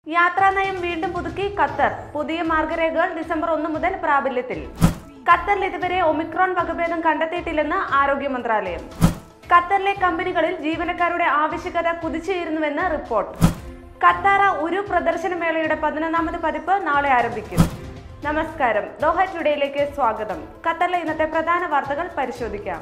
യാത്രാ നയം വീണ്ടും പുതുക്കി ഖത്തർ പുതിയ മാർഗരേഖകൾ ഡിസംബർ ഒന്ന് മുതൽ പ്രാബല്യത്തിൽ ഖത്തറിൽ ഇതുവരെ ഒമിക്രോൺ വകഭേദം കണ്ടെത്തിയിട്ടില്ലെന്ന് ആരോഗ്യ മന്ത്രാലയം ഖത്തറിലെ കമ്പനികളിൽ ജീവനക്കാരുടെ ആവശ്യകത കുതിച്ചുയരുന്നുവെന്ന് റിപ്പോർട്ട് ഖത്താറ ഒരു പ്രദർശനമേളയുടെ പതിനൊന്നാമത് പതിപ്പ് നാളെ ആരംഭിക്കും നമസ്കാരം ദോഹ ടുഡേയിലേക്ക് സ്വാഗതം ഖത്തറിലെ ഇന്നത്തെ പ്രധാന വാർത്തകൾ പരിശോധിക്കാം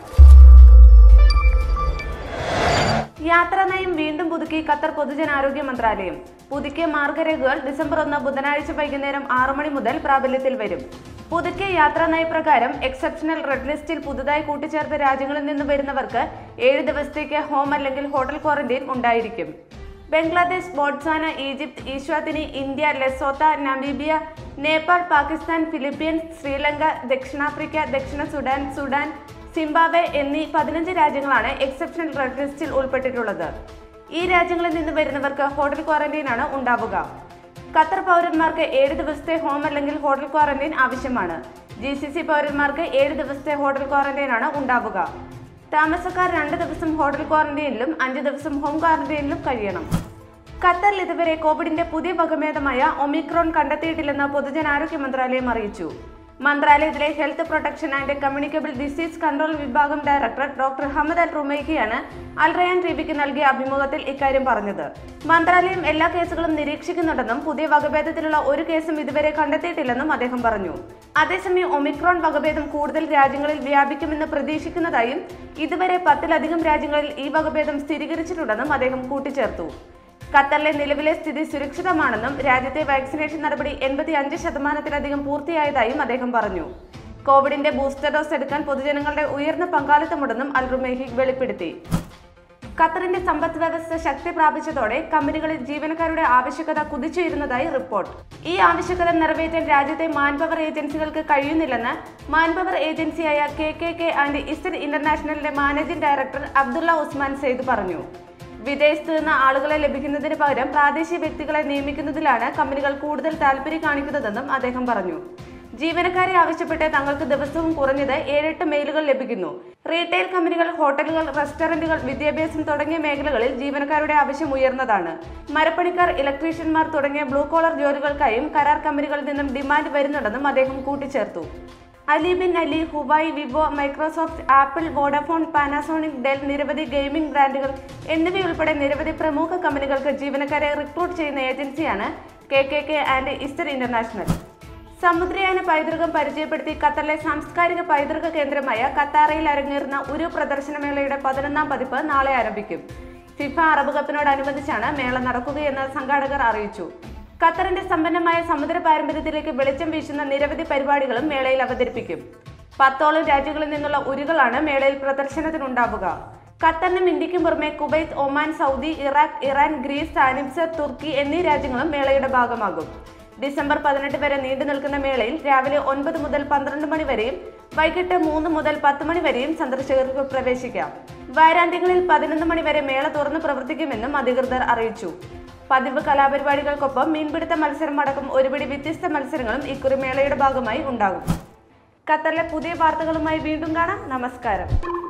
യാത്രാ നയം വീണ്ടും പുതുക്കി ഖത്തർ പൊതുജനാരോഗ്യ മന്ത്രാലയം പുതുക്കിയ മാർഗരേഖകൾ ഡിസംബർ ഒന്ന് ബുധനാഴ്ച വൈകുന്നേരം ആറു മണി മുതൽ പ്രാബല്യത്തിൽ വരും പുതുക്കിയ യാത്രാ നയപ്രകാരം എക്സെപ്ഷണൽ റെഡ് ലിസ്റ്റിൽ പുതുതായി കൂട്ടിച്ചേർത്ത രാജ്യങ്ങളിൽ നിന്ന് വരുന്നവർക്ക് ഏഴ് ദിവസത്തേക്ക് ഹോം അല്ലെങ്കിൽ ഹോട്ടൽ ക്വാറന്റൈൻ ഉണ്ടായിരിക്കും Bangladesh Botswana Egypt Eswatini India Lesotho Namibia Nepal Pakistan Philippines Sri Lanka ദക്ഷിണാഫ്രിക്ക ദക്ഷിണ സുഡാൻ സുഡാൻ സിംബാബ്വെ എന്നീ പതിനഞ്ച് രാജ്യങ്ങളാണ് എക്സെപ്ഷണൽ റെഡ് ലിസ്റ്റിൽ ഉൾപ്പെട്ടിട്ടുള്ളത് ഈ രാജ്യങ്ങളിൽ നിന്ന് വരുന്നവർക്ക് ഹോട്ടൽ ക്വാറന്റൈൻ ആണ് ഉണ്ടാവുക ഖത്തർ പൗരന്മാർക്ക് ഏഴ് ദിവസത്തെ ഹോം അല്ലെങ്കിൽ ഹോട്ടൽ ക്വാറന്റൈൻ ആവശ്യമാണ് ജി സി സി പൗരന്മാർക്ക് ഏഴ് ദിവസത്തെ ഹോട്ടൽ ക്വാറന്റൈൻ ആണ് ഉണ്ടാവുക താമസക്കാർ രണ്ട് ദിവസം ഹോട്ടൽ ക്വാറന്റൈനിലും അഞ്ച് ദിവസം ഹോം ക്വാറന്റൈനിലും കഴിയണം ഖത്തറിൽ ഇതുവരെ കോവിഡിന്റെ പുതിയ വകഭേദമായ ഒമിക്രോൺ കണ്ടെത്തിയിട്ടില്ലെന്ന് പൊതുജനാരോഗ്യ മന്ത്രാലയം അറിയിച്ചു മന്ത്രാലയത്തിലെ health protection and communicable disease control വിഭാഗം ഡയറക്ടർ ഡോക്ടർ ഹമദ് അൽ റുമൈക്കിയാണ് അൽ റയാൻ ടിവിക്ക് നൽകിയ അഭിമുഖത്തിൽ ഇക്കാര്യം പറഞ്ഞത് മന്ത്രാലയം എല്ലാ കേസുകളും നിരീക്ഷിക്കുന്നുണ്ടെന്നും പുതിയ വകഭേദത്തിലുള്ള ഒരു കേസും ഇതുവരെ കണ്ടെത്തിയിട്ടില്ലെന്നും അദ്ദേഹം പറഞ്ഞു അതേസമയം ഒമിക്രോൺ വകഭേദം കൂടുതൽ രാജ്യങ്ങളിൽ വ്യാപിക്കുമെന്ന് പ്രതീക്ഷിക്കുന്നതായും ഇതുവരെ പത്തിലധികം രാജ്യങ്ങളിൽ ഈ വകഭേദം സ്ഥിരീകരിച്ചിട്ടുണ്ടെന്നും അദ്ദേഹം കൂട്ടിച്ചേർത്തു ഖത്തറിലെ നിലവിലെ സ്ഥിതി സുരക്ഷിതമാണെന്നും രാജ്യത്തെ വാക്സിനേഷൻ നടപടി എൺപത്തി അഞ്ച് ശതമാനത്തിലധികം പൂർത്തിയായതായും അദ്ദേഹം പറഞ്ഞു കോവിഡിന്റെ ബൂസ്റ്റർ ഡോസ് എടുക്കാൻ പൊതുജനങ്ങളുടെ ഉയർന്ന പങ്കാളിത്തമുണ്ടെന്നും അൽ റുമേഹി വെളിപ്പെടുത്തി ഖത്തറിന്റെ സമ്പദ് വ്യവസ്ഥ ശക്തി പ്രാപിച്ചതോടെ കമ്പനികളിൽ ജീവനക്കാരുടെ ആവശ്യകത കുതിച്ചുയരുന്നതായി റിപ്പോർട്ട് ഈ ആവശ്യകത നിറവേറ്റാൻ രാജ്യത്തെ മാൻപവർ ഏജൻസികൾക്ക് കഴിയുന്നില്ലെന്ന് മാൻപവർ ഏജൻസിയായ കെ കെ കെ ആൻഡ് ഇസ്റ്റർ ഇന്റർനാഷണലിന്റെ managing director Abdullah Usman Saeed പറഞ്ഞു വിദേശത്ത് നിന്ന് ആളുകളെ ലഭിക്കുന്നതിന് പകരം പ്രാദേശിക വ്യക്തികളെ നിയമിക്കുന്നതിലാണ് കമ്പനികൾ കൂടുതൽ താല്പര്യം കാണിക്കുന്നതെന്നും അദ്ദേഹം പറഞ്ഞു ജീവനക്കാരെ ആവശ്യപ്പെട്ട് തങ്ങൾക്ക് ദിവസവും കുറഞ്ഞത് ഏഴെട്ട് മെയിലുകൾ ലഭിക്കുന്നു റീറ്റെയിൽ കമ്പനികൾ ഹോട്ടലുകൾ റെസ്റ്റോറന്റുകൾ വിദ്യാഭ്യാസം തുടങ്ങിയ മേഖലകളിൽ ജീവനക്കാരുടെ ആവശ്യം ഉയർന്നതാണ് മരപ്പണിക്കാർ ഇലക്ട്രീഷ്യന്മാർ തുടങ്ങിയ ബ്ലൂ കോളർ ജോലികൾക്കായും കരാർ കമ്പനികളിൽ നിന്നും ഡിമാൻഡ് വരുന്നുണ്ടെന്നും അദ്ദേഹം കൂട്ടിച്ചേർത്തു Ali bin Ali Huawei Vivo Microsoft Apple Vodafone Panasonic Dell നിരവധി ഗെയിമിംഗ് ബ്രാൻഡുകൾ എന്നിവയുൾപ്പെടെ നിരവധി പ്രമുഖ കമ്പനികൾക്ക് ജീവനക്കാരെ റിക്രൂട്ട് ചെയ്യുന്ന ഏജൻസിയാണ് കെ കെ കെ ആൻഡ് ഇസ്റ്റർ ഇന്റർനാഷണൽ സമുദ്രയാന പൈതൃകം പരിചയപ്പെടുത്തി ഖത്തറിലെ സാംസ്കാരിക പൈതൃക കേന്ദ്രമായ ഖത്താറയിൽ അരങ്ങേറുന്ന ഒരു പ്രദർശനമേളയുടെ പതിനൊന്നാം പതിപ്പ് നാളെ ആരംഭിക്കും ഫിഫ അറബ് കപ്പിനോടനുബന്ധിച്ചാണ് മേള നടക്കുകയെന്ന് സംഘാടകർ അറിയിച്ചു ഖത്തറിന്റെ സമ്പന്നമായ സമുദ്ര പാരമ്പര്യത്തിലേക്ക് വെളിച്ചം വീശുന്ന നിരവധി പരിപാടികളും മേളയിൽ അവതരിപ്പിക്കും പത്തോളം രാജ്യങ്ങളിൽ നിന്നുള്ള ഉരുകളാണ് മേളയിൽ പ്രദർശനത്തിനുണ്ടാവുക ഖത്തറിനും ഇന്ത്യക്കും പുറമെ Kuwait Oman Saudi Iraq Iran Greece സാനിബ്സ് തുർക്കി എന്നീ രാജ്യങ്ങളും മേളയുടെ ഭാഗമാകും ഡിസംബർ പതിനെട്ട് വരെ നീണ്ടു നിൽക്കുന്ന മേളയിൽ രാവിലെ ഒൻപത് മുതൽ പന്ത്രണ്ട് മണി വരെയും വൈകിട്ട് മൂന്ന് മുതൽ പത്ത് മണി വരെയും സന്ദർശകർക്ക് പ്രവേശിക്കാം വാരാന്ത്യങ്ങളിൽ പതിനൊന്ന് മണി വരെ മേള തുറന്നു പ്രവർത്തിക്കുമെന്നും അധികൃതർ അറിയിച്ചു പതിവ് കലാപരിപാടികൾക്കൊപ്പം മീൻപിടുത്ത മത്സരം അടക്കം ഒരുപിടി വ്യത്യസ്ത മത്സരങ്ങളും ഇക്കുറി മേളയുടെ ഭാഗമായി ഉണ്ടാകും ഖത്തറിലെ പുതിയ വാർത്തകളുമായി വീണ്ടും കാണാം നമസ്കാരം